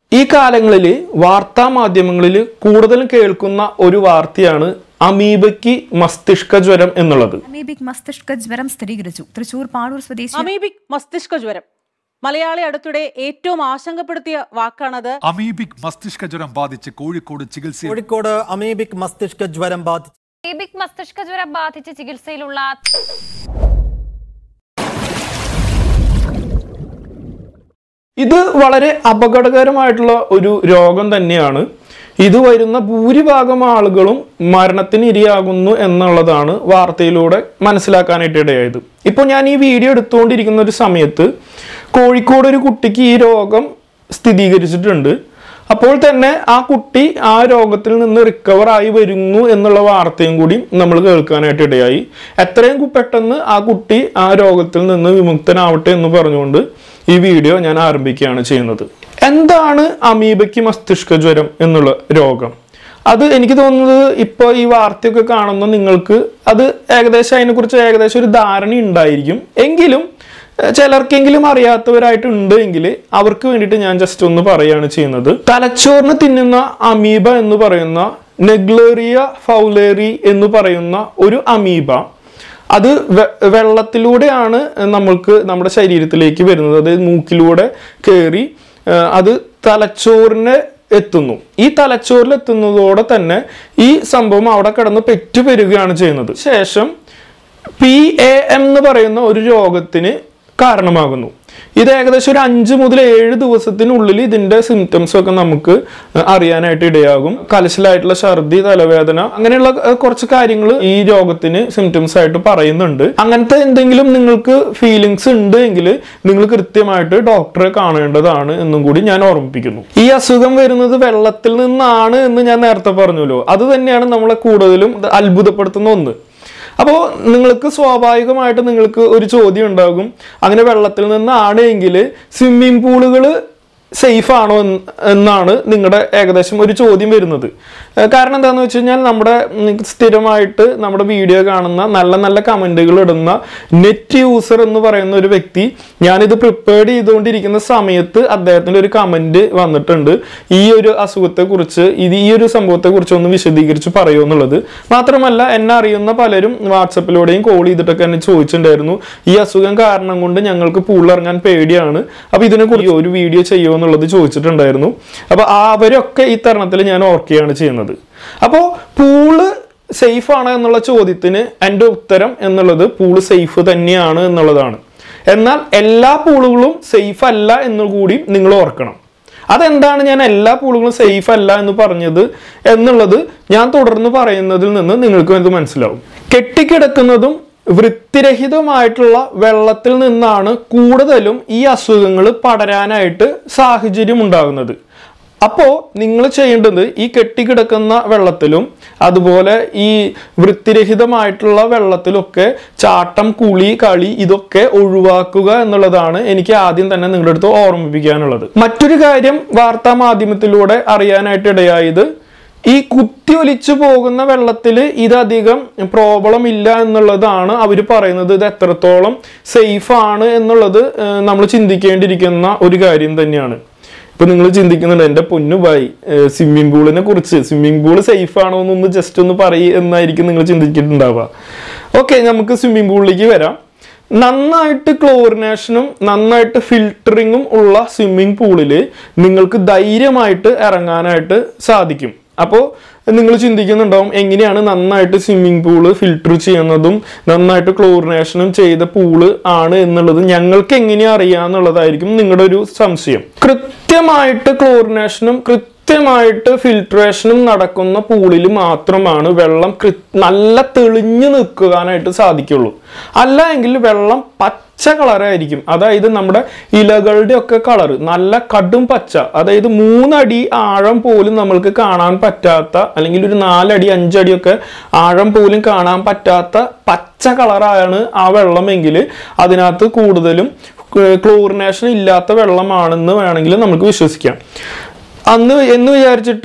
ഈ കാലങ്ങളിൽ വാർത്താ മാധ്യമങ്ങളിൽ കൂടുതലും കേൾക്കുന്ന ഒരു വാർത്തയാണ് അമീബയ്ക്ക് മസ്തിഷ്ക ജ്വരം എന്നുള്ളത് അമീബിക് മസ്തിഷ്ക ജ്വരം സ്ഥിരീകരിച്ചു തൃശൂർ പാഴൂർ സ്വദേശി അമീബിക് മസ്തിഷ്ക ജ്വരം മലയാളി അടുത്തിടെ ഏറ്റവും ആശങ്കപ്പെടുത്തിയ വാക്കാണത് അമീബിക് മസ്തിഷ്ക ജ്വരം ബാധിച്ച് കോഴിക്കോട് ചികിത്സയിൽ കോഴിക്കോട് അമീബിക് മസ്തിഷ്ക ജ്വരം ബാധിച്ച് അമീബിക് മസ്തിഷ്ക ജ്വരം ബാധിച്ച് ചികിത്സയിലുള്ള ഇത് വളരെ അപകടകരമായിട്ടുള്ള ഒരു രോഗം തന്നെയാണ് ഇത് വരുന്ന ഭൂരിഭാഗം ആളുകളും മരണത്തിന് ഇരയാകുന്നു എന്നുള്ളതാണ് വാർത്തയിലൂടെ മനസ്സിലാക്കാനായിട്ട് ഇടയായത് ഇപ്പോൾ ഞാൻ ഈ വീഡിയോ എടുത്തുകൊണ്ടിരിക്കുന്ന ഒരു സമയത്ത് കോഴിക്കോട് ഒരു കുട്ടിക്ക് ഈ രോഗം സ്ഥിരീകരിച്ചിട്ടുണ്ട് അപ്പോൾ തന്നെ ആ കുട്ടി ആ രോഗത്തിൽ നിന്ന് റിക്കവർ ആയി വരുന്നു എന്നുള്ള വാർത്തയും കൂടി നമ്മൾ കേൾക്കാനായിട്ട് ഇടയായി എത്രയും കു- പെട്ടെന്ന് ആ കുട്ടി ആ രോഗത്തിൽ നിന്ന് വിമുക്തനാവട്ടെ എന്ന് പറഞ്ഞുകൊണ്ട് ഈ വീഡിയോ ഞാൻ ആരംഭിക്കുകയാണ് ചെയ്യുന്നത് എന്താണ് അമീബയ്ക്ക് മസ്തിഷ്ക ജ്വരം എന്നുള്ള രോഗം അത് എനിക്ക് തോന്നുന്നത് ഇപ്പോൾ ഈ വാർത്തയൊക്കെ കാണുന്ന നിങ്ങൾക്ക് അത് ഏകദേശം അതിനെക്കുറിച്ച് ഏകദേശം ഒരു ധാരണ ഉണ്ടായിരിക്കും എങ്കിലും ഏഹ് ചിലർക്കെങ്കിലും അറിയാത്തവരായിട്ടുണ്ട് എങ്കിൽ അവർക്ക് വേണ്ടിയിട്ട് ഞാൻ ജസ്റ്റ് ഒന്ന് പറയുകയാണ് ചെയ്യുന്നത് തലച്ചോറിന് തിന്നുന്ന അമീബ എന്ന് പറയുന്ന നെഗ്ലേറിയ ഫൗലേറി എന്ന് പറയുന്ന ഒരു അമീബ അത് വെ- വെള്ളത്തിലൂടെയാണ് നമ്മൾക്ക് നമ്മുടെ ശരീരത്തിലേക്ക് വരുന്നത് അതായത് മൂക്കിലൂടെ കയറി ഏഹ് അത് തലച്ചോറിനെ എത്തുന്നു ഈ തലച്ചോറിൽ എത്തുന്നതോടെ തന്നെ ഈ സംഭവം അവിടെ കിടന്ന് പെറ്റുപെരുകയാണ് ചെയ്യുന്നത് ശേഷം പി എ എം എന്ന് പറയുന്ന ഒരു രോഗത്തിന് കാരണമാകുന്നു ഇത് ഏകദേശം ഒരു അഞ്ച് മുതൽ ഏഴ് ദിവസത്തിനുള്ളിൽ ഇതിന്റെ സിംറ്റംസ് ഒക്കെ നമുക്ക് അഹ് അറിയാനായിട്ട് ഇടയാകും കലശലായിട്ടുള്ള ഛർദി തലവേദന അങ്ങനെയുള്ള അഹ് കുറച്ച് കാര്യങ്ങൾ ഈ രോഗത്തിന് സിംറ്റംസ് ആയിട്ട് പറയുന്നുണ്ട് അങ്ങനത്തെ എന്തെങ്കിലും നിങ്ങൾക്ക് ഫീലിങ്സ് ഉണ്ട് എങ്കിൽ നിങ്ങൾ കൃത്യമായിട്ട് ഡോക്ടറെ കാണേണ്ടതാണ് എന്നും കൂടി ഞാൻ ഓർമ്മിപ്പിക്കുന്നു ഈ അസുഖം വരുന്നത് വെള്ളത്തിൽ നിന്നാണ് എന്ന് ഞാൻ നേരത്തെ പറഞ്ഞല്ലോ അത് തന്നെയാണ് നമ്മളെ കൂടുതലും അത്ഭുതപ്പെടുത്തുന്ന ഒന്ന് അപ്പോൾ നിങ്ങൾക്ക് സ്വാഭാവികമായിട്ട് നിങ്ങൾക്ക് ഒരു ചോദ്യം ഉണ്ടാകും അങ്ങനെ വെള്ളത്തിൽ നിന്നാണ് എങ്കിൽ സ്വിമ്മിംഗ് പൂളുകൾ സേഫ് ആണോ എന്ന് എന്നാണ് നിങ്ങളുടെ ഏകദേശം ഒരു ചോദ്യം വരുന്നത് ഏഹ് കാരണം എന്താണെന്ന് വെച്ച് കഴിഞ്ഞാൽ നമ്മുടെ ഉം, സ്ഥിരമായിട്ട് നമ്മുടെ വീഡിയോ കാണുന്ന നല്ല നല്ല കമൻറ്റുകൾ ഇടുന്ന നെറ്റ് യൂസർ എന്ന് പറയുന്ന ഒരു വ്യക്തി ഞാനിത് പ്രിപ്പയർഡ് ചെയ്തുകൊണ്ടിരിക്കുന്ന സമയത്ത് അദ്ദേഹത്തിൻ്റെ ഒരു കമൻറ്റ് വന്നിട്ടുണ്ട് ഈ ഒരു അസുഖത്തെക്കുറിച്ച് ഇത് ഈ ഒരു സംഭവത്തെക്കുറിച്ച് ഒന്ന് വിശദീകരിച്ച് പറയുമോ എന്നുള്ളത് മാത്രമല്ല എന്നെ അറിയുന്ന പലരും വാട്സപ്പിലൂടെയും കോൾ ചെയ്തിട്ടൊക്കെ എന്നെ ചോദിച്ചിട്ടുണ്ടായിരുന്നു ഈ അസുഖം കാരണം കൊണ്ട് ഞങ്ങൾക്ക് പൂളിറങ്ങാൻ പേടിയാണ് അപ്പോൾ ഇതിനെക്കുറിച്ച് ഒരു വീഡിയോ ചെയ്യുമോ എന്നുള്ളത് ചോദിച്ചിട്ടുണ്ടായിരുന്നു അപ്പോൾ അവരൊക്കെ ഈ തരുണത്തിൽ ഞാൻ ഓർക്കുകയാണ് ചെയ്യുന്നത് അപ്പോൾ പൂള് സേഫ് ആണ് എന്നുള്ള ചോദ്യത്തിന് എൻ്റെ ഉത്തരം എന്നുള്ളത് പൂള് സേഫ് തന്നെയാണ് എന്നുള്ളതാണ് എന്നാൽ എല്ലാ പൂളുകളും സേഫ് അല്ല എന്ന് കൂടി നിങ്ങൾ ഓർക്കണം അതെന്താണ് ഞാൻ എല്ലാ പൂളുകളും സേഫ് അല്ല എന്ന് പറഞ്ഞത് എന്നുള്ളത് ഞാൻ തുടർന്ന് പറയുന്നതിൽ നിന്ന് നിങ്ങൾക്ക് ഇത് മനസ്സിലാവും കെട്ടിക്കിടക്കുന്നതും വൃത്തിരഹിതമായിട്ടുള്ള വെള്ളത്തിൽ നിന്നാണ് കൂടുതലും ഈ അസുഖങ്ങൾ പടരാനായിട്ട് സാഹചര്യം ഉണ്ടാകുന്നത് അപ്പോൾ നിങ്ങൾ ചെയ്യേണ്ടത് ഈ കെട്ടിക്കിടക്കുന്ന വെള്ളത്തിലും അതുപോലെ ഈ വൃത്തിരഹിതമായിട്ടുള്ള വെള്ളത്തിലൊക്കെ ചാട്ടം കുളി കളി ഇതൊക്കെ ഒഴിവാക്കുക എന്നുള്ളതാണ് എനിക്ക് ആദ്യം തന്നെ നിങ്ങളുടെ അടുത്ത് ഓർമ്മിപ്പിക്കാനുള്ളത് മറ്റൊരു കാര്യം വാർത്താ മാധ്യമത്തിലൂടെ അറിയാനായിട്ട് ഇടയായത് ഈ കുത്തിയൊലിച്ചു പോകുന്ന വെള്ളത്തിൽ ഇതധികം പ്രോബ്ലം ഇല്ല എന്നുള്ളതാണ് അവർ പറയുന്നത് ഇത് എത്രത്തോളം സേഫ് ആണ് എന്നുള്ളത് നമ്മൾ ചിന്തിക്കേണ്ടിയിരിക്കുന്ന ഒരു കാര്യം തന്നെയാണ് ഇപ്പൊ നിങ്ങൾ ചിന്തിക്കുന്നുണ്ട് എന്റെ പൊന്നു ബായി സ്വിമ്മിംഗ് പൂളിനെ കുറിച്ച് സ്വിമ്മിംഗ് പൂൾ സേഫ് ആണോ എന്നൊന്ന് ജസ്റ്റ് ഒന്ന് പറയും എന്നായിരിക്കും നിങ്ങൾ ചിന്തിച്ചിട്ടുണ്ടാവുക ഓക്കെ നമുക്ക് സ്വിമ്മിംഗ് പൂളിലേക്ക് വരാം നന്നായിട്ട് ക്ലോറിനേഷനും നന്നായിട്ട് ഫിൽറ്ററിങ്ങും ഉള്ള സ്വിമ്മിംഗ് പൂളിൽ നിങ്ങൾക്ക് ധൈര്യമായിട്ട് ഇറങ്ങാനായിട്ട് സാധിക്കും അപ്പോൾ നിങ്ങൾ ചിന്തിക്കുന്നുണ്ടാവും എങ്ങനെയാണ് നന്നായിട്ട് സ്വിമ്മിംഗ് പൂള് ഫിൽട്ടർ ചെയ്യുന്നതും നന്നായിട്ട് ക്ലോറിനേഷനും ചെയ്ത പൂള് ആണ് എന്നുള്ളത് ഞങ്ങൾക്ക് എങ്ങനെയാ അറിയാന്നുള്ളതായിരിക്കും നിങ്ങളുടെ ഒരു സംശയം കൃത്യമായിട്ട് ക്ലോറിനേഷനും കൃത്യമായിട്ട് ഫിൽട്രേഷനും നടക്കുന്ന പൂളിൽ മാത്രമാണ് വെള്ളം കൃ നല്ല തെളിഞ്ഞു നിൽക്കാനായിട്ട് സാധിക്കുള്ളൂ അല്ല എങ്കിൽ വെള്ളം പച്ച കളറായിരിക്കും അതായത് നമ്മുടെ ഇലകളുടെ ഒക്കെ കളർ നല്ല കടും പച്ച അതായത് മൂന്നടി ആഴം പോലും നമ്മൾക്ക് കാണാൻ പറ്റാത്ത അല്ലെങ്കിൽ ഒരു നാലടി അഞ്ചടിയൊക്കെ ആഴം പോലും കാണാൻ പറ്റാത്ത പച്ച കളറാണ് ആ വെള്ളമെങ്കിൽ അതിനകത്ത് കൂടുതലും ക്ലോറിനേഷൻ ഇല്ലാത്ത വെള്ളമാണെന്ന് വേണമെങ്കിൽ നമുക്ക് വിശ്വസിക്കാം അന്ന് എന്ന് വിചാരിച്ചിട്ട്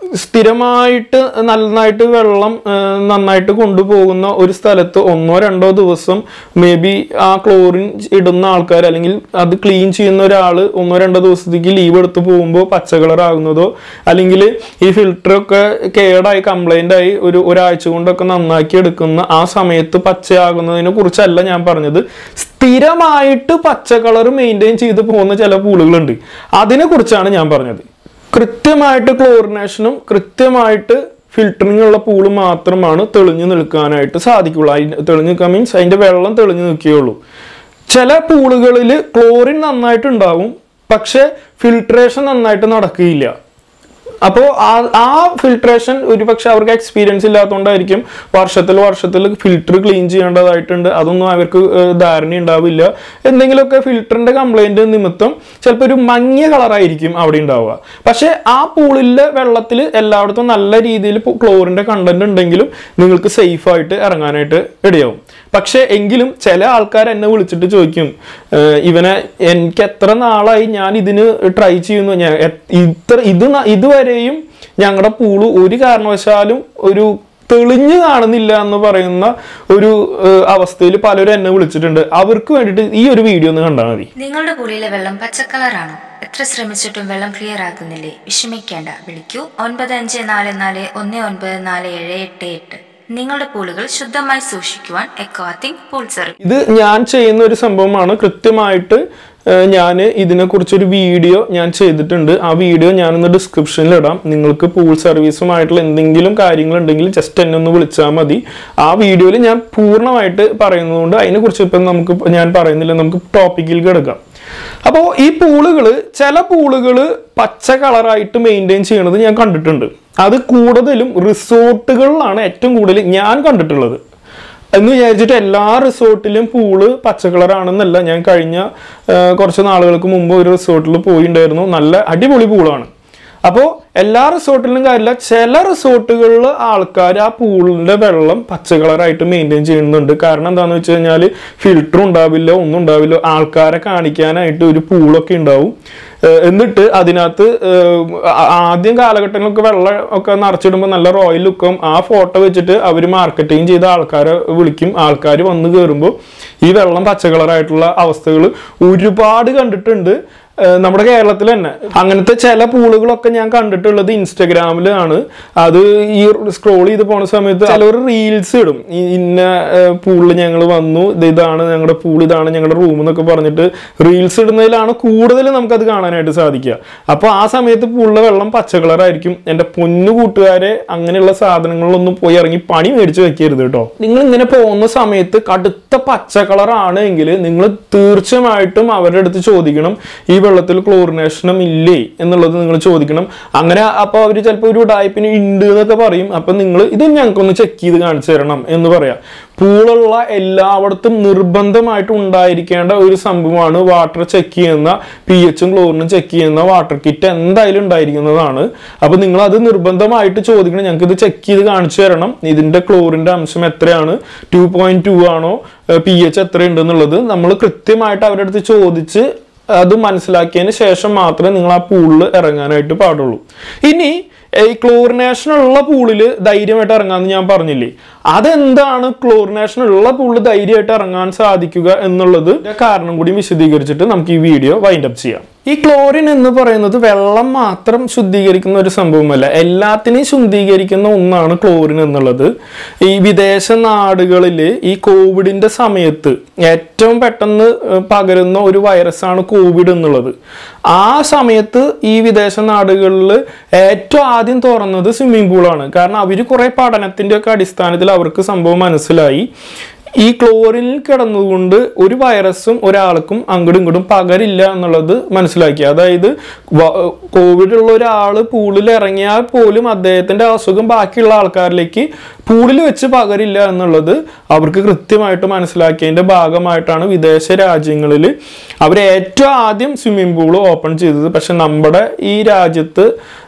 സ്ഥിരമായിട്ട് നന്നായിട്ട് വെള്ളം ആ, നന്നായിട്ട് കൊണ്ടുപോകുന്ന ഒരു സ്ഥലത്ത് ഒന്നോ രണ്ടോ ദിവസം മേ ബി ആ ക്ലോറിൻ ഇടുന്ന ആൾക്കാർ അല്ലെങ്കിൽ അത് ക്ലീൻ ചെയ്യുന്ന ഒരാൾ ഒന്നോ രണ്ടോ ദിവസത്തേക്ക് ലീവ് എടുത്ത് പോകുമ്പോൾ പച്ച കളർ ആകുന്നതോ അല്ലെങ്കിൽ ഈ ഫിൽറ്ററൊക്കെ കേടായി കംപ്ലൈൻ്റ് ആയി ഒരു ഒരാഴ്ച കൊണ്ടൊക്കെ നന്നാക്കി എടുക്കുന്ന ആ സമയത്ത് പച്ചയാകുന്നതിനെ കുറിച്ചല്ല ഞാൻ പറഞ്ഞത് സ്ഥിരമായിട്ട് പച്ച കളർ മെയിൻറ്റെയിൻ ചെയ്ത് പോകുന്ന ചില പൂളുകളുണ്ട് അതിനെ കുറിച്ചാണ് ഞാൻ പറഞ്ഞത് കൃത്യമായിട്ട് ക്ലോറിനേഷനും കൃത്യമായിട്ട് ഫിൽറ്ററിംഗ് ഉള്ള പൂള് മാത്രമാണ് തെളിഞ്ഞു നിൽക്കാനായിട്ട് സാധിക്കുള്ളൂ അതിന് തെളിഞ്ഞു നിൽക്കാൻ മീൻസ് അതിന്റെ വെള്ളം തെളിഞ്ഞു നിൽക്കുകയുള്ളൂ ചില പൂളുകളിൽ ക്ലോറിൻ നന്നായിട്ട് ഉണ്ടാവും പക്ഷെ ഫിൽട്രേഷൻ നന്നായിട്ട് നടക്കുകയില്ല അപ്പോൾ ആ ആ ഫിൽട്രേഷൻ ഒരുപക്ഷെ അവർക്ക് എക്സ്പീരിയൻസ് ഇല്ലാത്തതുകൊണ്ടായിരിക്കും വർഷത്തിൽ വർഷത്തിൽ ഫിൽറ്റർ ക്ലീൻ ചെയ്യേണ്ടതായിട്ടുണ്ട് അതൊന്നും അവർക്ക് ഏഹ്, ധാരണ ഉണ്ടാവില്ല എന്തെങ്കിലുമൊക്കെ ഫിൽറ്ററിന്റെ കംപ്ലൈന്റ് നിമിത്തം ചിലപ്പോൾ ഒരു മങ്ങിയ കളറായിരിക്കും അവിടെ ഉണ്ടാവുക പക്ഷേ ആ പൂളിലെ വെള്ളത്തിൽ എല്ലായിടത്തും നല്ല രീതിയിൽ ക്ലോറിന്റെ കണ്ടന്റ് ഉണ്ടെങ്കിലും നിങ്ങൾക്ക് സേഫ് ആയിട്ട് ഇറങ്ങാനായിട്ട് ഇടയാവും പക്ഷേ എങ്കിലും ചില ആൾക്കാർ എന്നെ വിളിച്ചിട്ട് ചോദിക്കും "ഏഹ്, ഇവനെ എനിക്ക് എത്ര നാളായി ഞാൻ ഇതിന് ട്രൈ ചെയ്യുന്നു ഞാൻ എ- ഇത്ര ഇത് ന- ഇതുവരെയും ഞങ്ങളുടെ പൂള് ഒരു കാരണവശാലും ഒരു തെളിഞ്ഞു കാണുന്നില്ല എന്ന് പറയുന്ന ഒരു അവസ്ഥയിൽ പലരും എന്നെ വിളിച്ചിട്ടുണ്ട് അവർക്ക് വേണ്ടിയിട്ട് ഈ ഒരു വീഡിയോ ഒന്ന് കണ്ടാൽ മതി നിങ്ങളുടെ പൂളിലെ വെള്ളം പച്ചക്കളറാണോ എത്ര ശ്രമിച്ചിട്ടും വെള്ളം ക്ലിയർ ആകുന്നില്ലേ വിഷമിക്കേണ്ട വിളിക്കൂ ഒൻപത് അഞ്ച് നാല് നാല് ഒന്ന് ഒൻപത് നാല് ഏഴ് എട്ട് എട്ട് നിങ്ങളുടെ പൂളുകൾ ശുദ്ധമായി സൂക്ഷിക്കുവാൻ എക്വാത്തിങ് പൂൾ സർവീസ് ഇത് ഞാൻ ചെയ്യുന്ന ഒരു സംഭവമാണ് കൃത്യമായിട്ട് ഞാൻ ഇതിനെക്കുറിച്ചൊരു വീഡിയോ ഞാൻ ചെയ്തിട്ടുണ്ട് ആ വീഡിയോ ഞാനൊന്ന് ഡിസ്ക്രിപ്ഷനിൽ ഇടാം നിങ്ങൾക്ക് പൂൾ സർവീസുമായിട്ടുള്ള എന്തെങ്കിലും കാര്യങ്ങളുണ്ടെങ്കിൽ ജസ്റ്റ് എന്നെ ഒന്ന് വിളിച്ചാൽ മതി ആ വീഡിയോയിൽ ഞാൻ പൂർണ്ണമായിട്ട് പറയുന്നതുകൊണ്ട് അതിനെക്കുറിച്ച് ഇപ്പം നമുക്ക് ഞാൻ പറയുന്നില്ല നമുക്ക് ടോപ്പിക്കിൽ കിടക്കാം അപ്പോൾ ഈ പൂളുകൾ ചില പൂളുകൾ പച്ച കളറായിട്ട് മെയിൻറ്റെയിൻ ചെയ്യണത് ഞാൻ കണ്ടിട്ടുണ്ട് അത് കൂടുതലും റിസോർട്ടുകളിലാണ് ഏറ്റവും കൂടുതൽ ഞാൻ കണ്ടിട്ടുള്ളത് എന്ന് വിചാരിച്ചിട്ട് എല്ലാ റിസോർട്ടിലും പൂള് പച്ച കളറാണെന്നല്ല ഞാൻ കഴിഞ്ഞ ആ, കുറച്ച് നാളുകൾക്ക് മുമ്പ് ഒരു റിസോർട്ടിൽ പോയിണ്ടായിരുന്നു നല്ല അടിപൊളി പൂളാണ് അപ്പോൾ എല്ലാ റിസോർട്ടിലും കാര്യമില്ല ചില റിസോർട്ടുകളിൽ ആൾക്കാർ ആ പൂളിന്റെ വെള്ളം പച്ച കളറായിട്ട് മെയിൻറ്റെയിൻ ചെയ്യുന്നുണ്ട് കാരണം എന്താണെന്ന് വെച്ച് കഴിഞ്ഞാൽ ഫിൽറ്റർ ഉണ്ടാവില്ല ഒന്നും ഉണ്ടാവില്ല ആൾക്കാരെ കാണിക്കാനായിട്ട് ഒരു പൂളൊക്കെ ഉണ്ടാവും ഏഹ് എന്നിട്ട് അതിനകത്ത് ഏഹ് ആ- ആദ്യം കാലഘട്ടങ്ങളിലൊക്കെ വെള്ളം ഒക്കെ നിറച്ചിടുമ്പോൾ നല്ല റോയൽ ലുക്കും ആ ഫോട്ടോ വെച്ചിട്ട് അവർ മാർക്കറ്റിംഗ് ചെയ്ത ആൾക്കാരെ വിളിക്കും ആൾക്കാർ വന്ന് കയറുമ്പോൾ ഈ വെള്ളം പച്ച കളറായിട്ടുള്ള അവസ്ഥകൾ ഒരുപാട് കണ്ടിട്ടുണ്ട് ഏഹ് നമ്മുടെ കേരളത്തിൽ തന്നെ അങ്ങനത്തെ ചില പൂളുകളൊക്കെ ഞാൻ കണ്ടിട്ടുള്ളത് ഇൻസ്റ്റഗ്രാമിലാണ് അത് ഈ സ്ക്രോൾ ചെയ്ത് പോണ സമയത്ത് ചിലവർ റീൽസ് ഇടും ഈ ഇന്ന പൂളിൽ ഞങ്ങൾ വന്നു ഇത് ഇതാണ് ഞങ്ങളുടെ പൂൾ ഇതാണ് ഞങ്ങളുടെ റൂം എന്നൊക്കെ പറഞ്ഞിട്ട് റീൽസ് ഇടുന്നതിലാണ് കൂടുതൽ നമുക്കത് കാണാനായിട്ട് സാധിക്കുക അപ്പോൾ ആ സമയത്ത് പൂളിലെ വെള്ളം പച്ച കളറായിരിക്കും എൻ്റെ പൊന്നു കൂട്ടുകാരെ അങ്ങനെയുള്ള സാധനങ്ങളിലൊന്നും പോയി ഇറങ്ങി പണി മേടിച്ച് വെക്കരുത് കേട്ടോ നിങ്ങൾ ഇങ്ങനെ പോകുന്ന സമയത്ത് കടുത്ത പച്ച കളറാണ് എങ്കിൽ നിങ്ങൾ തീർച്ചയായിട്ടും അവരുടെ അടുത്ത് ചോദിക്കണം ഈ വെള്ളത്തിൽ ക്ലോറിനേഷനും ഇല്ലേ എന്നുള്ളത് നിങ്ങൾ ചോദിക്കണം അങ്ങനെ അപ്പോൾ അവർ ചിലപ്പോൾ ഒരു ഉടായ്പിന് ഉണ്ട് എന്നൊക്കെ പറയും അപ്പം നിങ്ങൾ ഇത് ഞങ്ങൾക്കൊന്ന് ചെക്ക് ചെയ്ത് കാണിച്ചു തരണം എന്ന് പറയാം പൂളുള്ള എല്ലായിടത്തും നിർബന്ധമായിട്ട് ഉണ്ടായിരിക്കേണ്ട ഒരു സംഭവമാണ് വാട്ടർ ചെക്ക് ചെയ്യുന്ന പി എച്ചും ക്ലോറിനും ചെക്ക് ചെയ്യുന്ന വാട്ടർ കിറ്റ് എന്തായാലും ഉണ്ടായിരിക്കുന്നതാണ് അപ്പൊ നിങ്ങൾ അത് നിർബന്ധമായിട്ട് ചോദിക്കണം ഞങ്ങൾക്ക് ഇത് ചെക്ക് ചെയ്ത് കാണിച്ചു തരണം ഇതിന്റെ ക്ലോറിന്റെ അംശം എത്രയാണ് ടു പോയിന്റ് ടു ആണോ പി എച്ച് എത്ര ഉണ്ടെന്നുള്ളത് നമ്മൾ കൃത്യമായിട്ട് അവരുടെ അടുത്ത് ചോദിച്ച് അത് മനസ്സിലാക്കിയതിന് ശേഷം മാത്രമേ നിങ്ങൾ ആ പൂളിൽ ഇറങ്ങാനായിട്ട് പാടുള്ളൂ ഇനി ഈ ക്ലോറിനേഷൻ ഉള്ള പൂളിൽ ധൈര്യമായിട്ട് ഇറങ്ങാമെന്ന് ഞാൻ പറഞ്ഞില്ലേ അതെന്താണ് ക്ലോറിനേഷൻ ഉള്ള പൂളിൽ ധൈര്യമായിട്ട് ഇറങ്ങാൻ സാധിക്കുക എന്നുള്ളത് കാരണം കൂടി വിശദീകരിച്ചിട്ട് നമുക്ക് ഈ വീഡിയോ വൈൻഡ് അപ്പ് ചെയ്യാം ഈ ക്ലോറിൻ എന്ന് പറയുന്നത് വെള്ളം മാത്രം ശുദ്ധീകരിക്കുന്ന ഒരു സംഭവമല്ല എല്ലാത്തിനെയും ശുദ്ധീകരിക്കുന്ന ഒന്നാണ് ക്ലോറിൻ എന്നുള്ളത് ഈ വിദേശ നാടുകളിൽ ഈ കോവിഡിന്റെ സമയത്ത് ഏറ്റവും പെട്ടെന്ന് ഏഹ്, പകരുന്ന ഒരു വൈറസാണ് കോവിഡ് എന്നുള്ളത് ആ സമയത്ത് ഈ വിദേശ നാടുകളിൽ ഏറ്റവും ആദ്യം തുറന്നത് സ്വിമ്മിംഗ് പൂളാണ് കാരണം അവർ കുറെ പഠനത്തിന്റെ ഒക്കെ അടിസ്ഥാനത്തിൽ അവർക്ക് സംഭവം മനസ്സിലായി ഈ ക്ലോറിനിൽ കിടന്നുകൊണ്ട് ഒരു വൈറസും ഒരാൾക്കും അങ്ങോട്ടും ഇങ്ങോട്ടും പകരില്ല എന്നുള്ളത് മനസ്സിലാക്കി അതായത് വ- കോവിഡ് ഉള്ള ഒരാൾ പൂളിൽ ഇറങ്ങിയാൽ പോലും അദ്ദേഹത്തിന്റെ അസുഖം ബാക്കിയുള്ള ആൾക്കാരിലേക്ക് പൂളിൽ വെച്ച് പകരില്ല എന്നുള്ളത് അവർക്ക് കൃത്യമായിട്ട് മനസ്സിലാക്കിയതിന്റെ ഭാഗമായിട്ടാണ് വിദേശ രാജ്യങ്ങളിൽ അവർ ഏറ്റവും ആദ്യം സ്വിമ്മിംഗ് പൂൾ ഓപ്പൺ ചെയ്തത് പക്ഷെ നമ്മുടെ ഈ രാജ്യത്ത്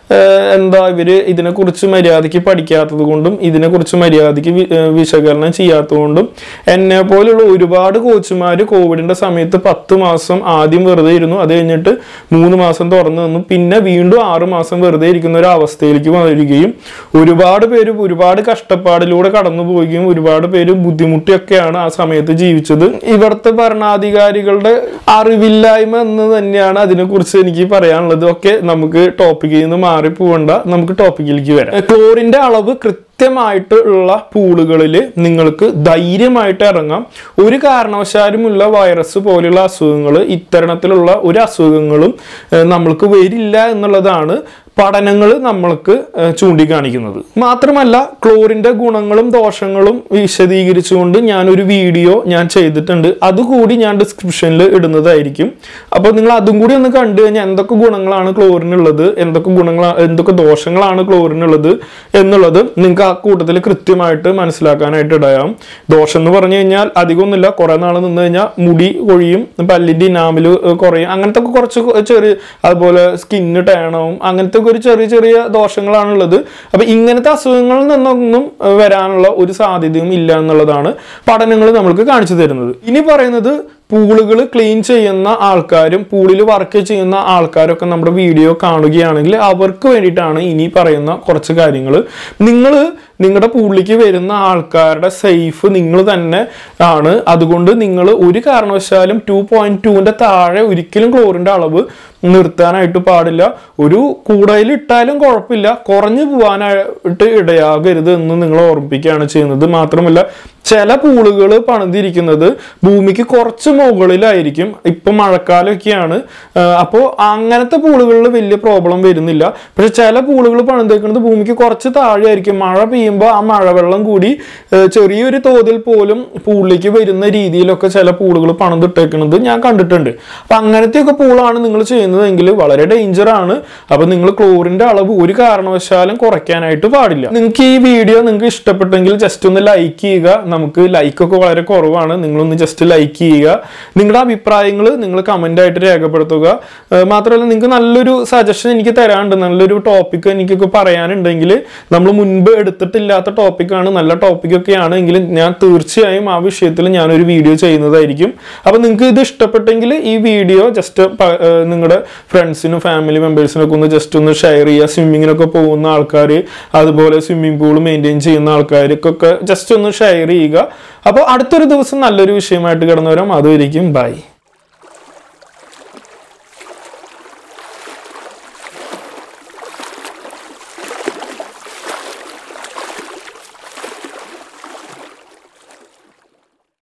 ഏഹ്, എന്താ ഇവര് ഇതിനെക്കുറിച്ച് മര്യാദയ്ക്ക് പഠിക്കാത്തത് കൊണ്ടും ഇതിനെക്കുറിച്ച് മര്യാദയ്ക്ക് വി- ഏഹ്, വിശകലനം ചെയ്യാത്തത് കൊണ്ടും എന്നെ പോലുള്ള ഒരുപാട് കോച്ചുമാർ കോവിഡിന്റെ സമയത്ത് പത്ത് മാസം ആദ്യം വെറുതെ ഇരുന്നു അത് കഴിഞ്ഞിട്ട് മൂന്ന് മാസം തുറന്നു നിന്നു പിന്നെ വീണ്ടും ആറ് മാസം വെറുതെ ഇരിക്കുന്ന ഒരു അവസ്ഥയിലേക്ക് വരികയും ഒരുപാട് പേര് ഒരുപാട് കഷ്ടപ്പാടിലൂടെ കടന്നു പോവുകയും ഒരുപാട് പേര് ബുദ്ധിമുട്ടിയൊക്കെയാണ് ആ സമയത്ത് ജീവിച്ചത് ഇവിടുത്തെ ഭരണാധികാരികളുടെ അറിവില്ലായ്മ എന്ന് തന്നെയാണ് അതിനെക്കുറിച്ച് എനിക്ക് പറയാനുള്ളത് ഒക്കെ നമുക്ക് ടോപ്പിക്കിൽ നിന്ന് മാറി പോകണ്ട നമുക്ക് ടോപ്പിക്കിലേക്ക് വരാം ക്ലോറിന്റെ അളവ് കൃത്യമായിട്ട് ഉള്ള പൂളുകളിൽ നിങ്ങൾക്ക് ധൈര്യമായിട്ട് ഇറങ്ങാം ഒരു കാരണവശാലുമുള്ള വൈറസ് പോലെയുള്ള അസുഖങ്ങൾ ഇത്തരണത്തിലുള്ള ഒരു അസുഖങ്ങളും ഏഹ്, നമ്മൾക്ക് വരില്ല എന്നുള്ളതാണ് പഠനങ്ങൾ നമ്മൾക്ക് ഏഹ്, ചൂണ്ടിക്കാണിക്കുന്നത് മാത്രമല്ല ക്ലോറിന്റെ ഗുണങ്ങളും ദോഷങ്ങളും വിശദീകരിച്ചുകൊണ്ട് ഞാനൊരു വീഡിയോ ഞാൻ ചെയ്തിട്ടുണ്ട് അതുകൂടി ഞാൻ ഡിസ്ക്രിപ്ഷനിൽ ഇടുന്നതായിരിക്കും അപ്പോൾ നിങ്ങൾ അതും കൂടി ഒന്ന് കണ്ടു കഴിഞ്ഞാൽ എന്തൊക്കെ ഗുണങ്ങളാണ് ക്ലോറിനുള്ളത് എന്തൊക്കെ ഗുണങ്ങൾ എന്തൊക്കെ ദോഷങ്ങളാണ് ക്ലോറിനുള്ളത് എന്നുള്ളത് നിങ്ങൾക്ക് ആ കൂട്ടത്തിൽ കൃത്യമായിട്ട് മനസ്സിലാക്കാനായിട്ട് ഇടയാം ദോഷം എന്ന് പറഞ്ഞു കഴിഞ്ഞാൽ അധികമൊന്നുമില്ല കുറെ നാൾ നിന്ന് കഴിഞ്ഞാൽ മുടി കൊഴിയും പല്ലിന്റെ ഇനാമില് കുറയും അങ്ങനത്തെ ഒക്കെ കുറച്ച് കൊ- ചെറിയ അതുപോലെ സ്കിന്ന് ടേണവും അങ്ങനത്തെ ഒക്കെ ഒരു ചെറിയ ചെറിയ ദോഷങ്ങളാണുള്ളത് അപ്പൊ ഇങ്ങനത്തെ അസുഖങ്ങളിൽ നിന്നൊന്നും ഏഹ്, വരാനുള്ള ഒരു സാധ്യതയും ഇല്ല എന്നുള്ളതാണ് പഠനങ്ങൾ നമ്മൾക്ക് കാണിച്ചു തരുന്നത് ഇനി പറയുന്നത് പൂളുകൾ ക്ലീൻ ചെയ്യുന്ന ആൾക്കാരും പൂളിൽ വർക്ക് ചെയ്യുന്ന ആൾക്കാരൊക്കെ നമ്മുടെ വീഡിയോ കാണുകയാണെങ്കിൽ അവർക്ക് വേണ്ടിയിട്ടാണ് ഇനി പറയുന്ന കുറച്ച് കാര്യങ്ങൾ നിങ്ങൾ നിങ്ങളുടെ പൂളിലേക്ക് വരുന്ന ആൾക്കാരുടെ സേഫ് നിങ്ങൾ തന്നെ ആണ് അതുകൊണ്ട് നിങ്ങൾ ഒരു കാരണവശാലും ടു പോയിന്റ് ടുവിന്റെ താഴെ ഒരിക്കലും ക്ലോറിന്റെ അളവ് നിർത്താനായിട്ട് പാടില്ല ഒരു കൂടയിൽ ഇട്ടാലും കുഴപ്പമില്ല കുറഞ്ഞു പോകാനായിട്ട് ഇടയാകരുത് എന്ന് നിങ്ങൾ ഓർമ്മിപ്പിക്കുകയാണ് ചെയ്യുന്നത് മാത്രമല്ല ചില പൂളുകൾ പണിതിരിക്കുന്നത് ഭൂമിക്ക് കുറച്ച് മുകളിലായിരിക്കും ഇപ്പൊ മഴക്കാലമൊക്കെയാണ് അപ്പോൾ അങ്ങനത്തെ പൂളുകളിൽ വലിയ പ്രോബ്ലം വരുന്നില്ല പക്ഷെ ചില പൂളുകൾ പണിതേക്കുന്നത് ഭൂമിക്ക് കുറച്ച് താഴെ ആയിരിക്കും മഴ പെയ്യുമ്പോൾ ആ മഴവെള്ളം കൂടി ആ, ചെറിയൊരു തോതിൽ പോലും പൂളിലേക്ക് വരുന്ന രീതിയിലൊക്കെ ചില പൂളുകൾ പണിതിട്ടേക്കുന്നത് ഞാൻ കണ്ടിട്ടുണ്ട് അപ്പൊ അങ്ങനത്തെയൊക്കെ പൂളാണ് നിങ്ങൾ ചെയ്യുന്നതെങ്കിൽ വളരെ ഡേഞ്ചർ ആണ് അപ്പൊ നിങ്ങൾ ക്ലോറിന്റെ അളവ് ഒരു കാരണവശാലും കുറയ്ക്കാനായിട്ട് പാടില്ല നിങ്ങൾക്ക് ഈ വീഡിയോ നിങ്ങൾക്ക് ഇഷ്ടപ്പെട്ടെങ്കിൽ ജസ്റ്റ് ഒന്ന് ലൈക്ക് ചെയ്യുക നമുക്ക് ലൈക്ക് ഒക്കെ വളരെ കുറവാണ് നിങ്ങളൊന്ന് ജസ്റ്റ് ലൈക്ക് ചെയ്യുക നിങ്ങളുടെ അഭിപ്രായങ്ങൾ നിങ്ങൾ കമന്റ് ആയിട്ട് രേഖപ്പെടുത്തുക ഏർ മാത്രമല്ല നിങ്ങൾക്ക് നല്ലൊരു സജഷൻ എനിക്ക് തരാനുണ്ട് നല്ലൊരു ടോപ്പിക് എനിക്കൊക്കെ പറയാനുണ്ടെങ്കിൽ നമ്മൾ മുൻപ് എടുത്തിട്ടില്ലാത്ത ടോപ്പിക്കാണ് നല്ല ടോപ്പിക്കൊക്കെ ആണെങ്കിൽ ഞാൻ തീർച്ചയായും ആ വിഷയത്തിൽ ഞാനൊരു വീഡിയോ ചെയ്യുന്നതായിരിക്കും അപ്പൊ നിങ്ങൾക്ക് ഇത് ഇഷ്ടപ്പെട്ടെങ്കിൽ ഈ വീഡിയോ ജസ്റ്റ് നിങ്ങളുടെ ഫ്രണ്ട്സിനും ഫാമിലി മെമ്പേഴ്സിനും ഒക്കെ ഒന്ന് ജസ്റ്റ് ഒന്ന് ഷെയർ ചെയ്യുക സ്വിമ്മിങ്ങിനൊക്കെ പോകുന്ന ആൾക്കാർ അതുപോലെ സ്വിമ്മിംഗ് പൂൾ മെയിൻറ്റെയിൻ ചെയ്യുന്ന ആൾക്കാർക്കൊക്കെ ജസ്റ്റ് ഒന്ന് ഷെയർ ചെയ്യുക അപ്പോൾ അടുത്തൊരു ദിവസം നല്ലൊരു വിഷയമായിട്ട് കിടന്നു വരാം അതുവരിക്കും ബൈ